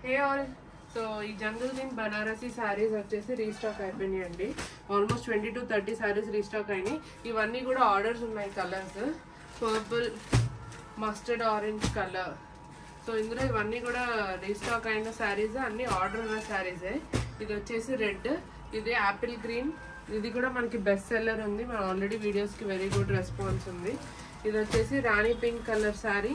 ఏ all so ఈ జంగల్ దీన్ బనారసి శారీస్ వచ్చేసి restock అయిపోయినాయి అండి almost twenty to thirty saris restock అయినాయి ఇవన్నీ కూడా ఆర్డర్స్ ఉన్నాయి colours purple mustard orange colour so ఇందులో ఇవన్నీ కూడా రీస్టాక్ అయిన శారీస్ అన్ని ఆర్డర్ ఉన్న శారీసే ఇది వచ్చేసి రెడ్ ఇది యాపిల్ గ్రీన్ ఇది కూడా మనకి బెస్ట్ సెల్లర్ ఉంది మన ఆల్రెడీ వీడియోస్కి వెరీ గుడ్ రెస్పాన్స్ ఉంది ఇది వచ్చేసి రాణి పింక్ కలర్ శారీ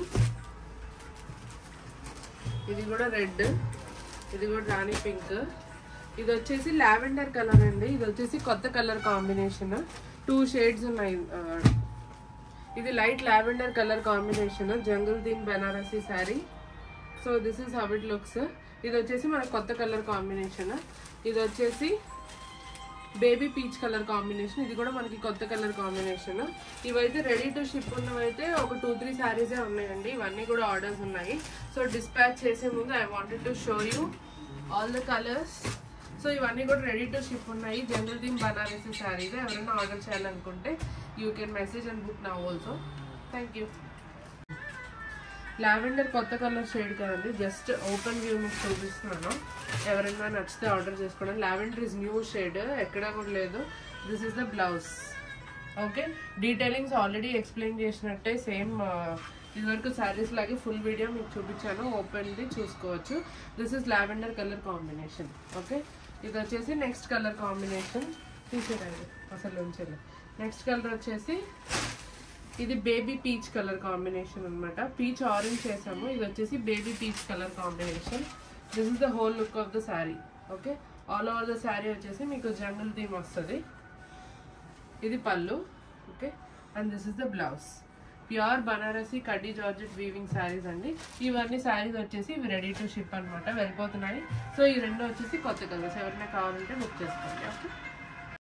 ఇది కూడా రెడ్ ఇది కూడా రాణి పింక్ ఇది వచ్చేసి లావెండర్ కలర్ అండి ఇది వచ్చేసి కొత్త కలర్ కాంబినేషన్ టూ షేడ్స్ ఉన్నాయి ఆ, ఇది light lavender colour combination jungle theme Banarasi sari so this is how it looks ఇది వచ్చేసి మన కొత్త కలర్ కాంబినేషన్ ఇది వచ్చేసి బేబీ పీచ్ కలర్ కాంబినేషన్ ఇది కూడా మనకి కొత్త కలర్ కాంబినేషన్ ఇవైతే రెడీ టు షిప్ ఉన్నవైతే ఒక టూ త్రీ శారీసే ఉన్నాయండి ఇవన్నీ కూడా ఆర్డర్స్ ఉన్నాయి సో డిస్పాచ్ చేసే ముందు I wanted to show you all the colours so ఇవన్నీ కూడా రెడీ టు షిప్ ఉన్నాయి జనరల్ థీమ్ బనారసి శారీస్ ఎవరైనా ఆర్డర్ చేయాలనుకుంటే you can message and book నా ఆల్సో థ్యాంక్ యూ లావెండర్ కొత్త కలర్ షేడ్ కదండి జస్ట్ ఓపెన్ వ్యూ మీకు చూపిస్తున్నాను ఎవరైనా నచ్చితే ఆర్డర్ చేసుకోవడం లావెండర్ ఇస్ న్యూ షేడ్ ఎక్కడా కూడా లేదు this is the blouse okay detailings already explain చేసినట్టే సేమ్ ఇదివరకు శారీస్ లాగే ఫుల్ వీడియో మీకు చూపించాను ఓపెన్ది చూసుకోవచ్చు this is lavender colour combination okay ఇది వచ్చేసి నెక్స్ట్ కలర్ కాంబినేషన్ తీసేరండి అసలు ఉంచలే నెక్స్ట్ కలర్ వచ్చేసి ఇది బేబీ పీచ్ కలర్ కాంబినేషన్ అన్నమాట పీచ్ ఆరెంజ్ చేసాము ఇది వచ్చేసి baby peach colour combination this is the whole look of the sari okay all over the sari వచ్చేసి మీకు జంగల్ థీమ్ వస్తుంది ఇది పళ్ళు okay and this is the blouse pure Banarasi కడ్డీ జార్జెట్ వీవింగ్ శారీస్ అండి ఇవన్నీ శారీస్ వచ్చేసి ఇవి రెడీ టు షిప్ అన్నమాట వెళ్ళిపోతున్నాయి సో ఈ రెండు వచ్చేసి కొత్త కలర్స్ ఎవరైనా కావాలంటే బుక్ చేసుకోండి ఓకే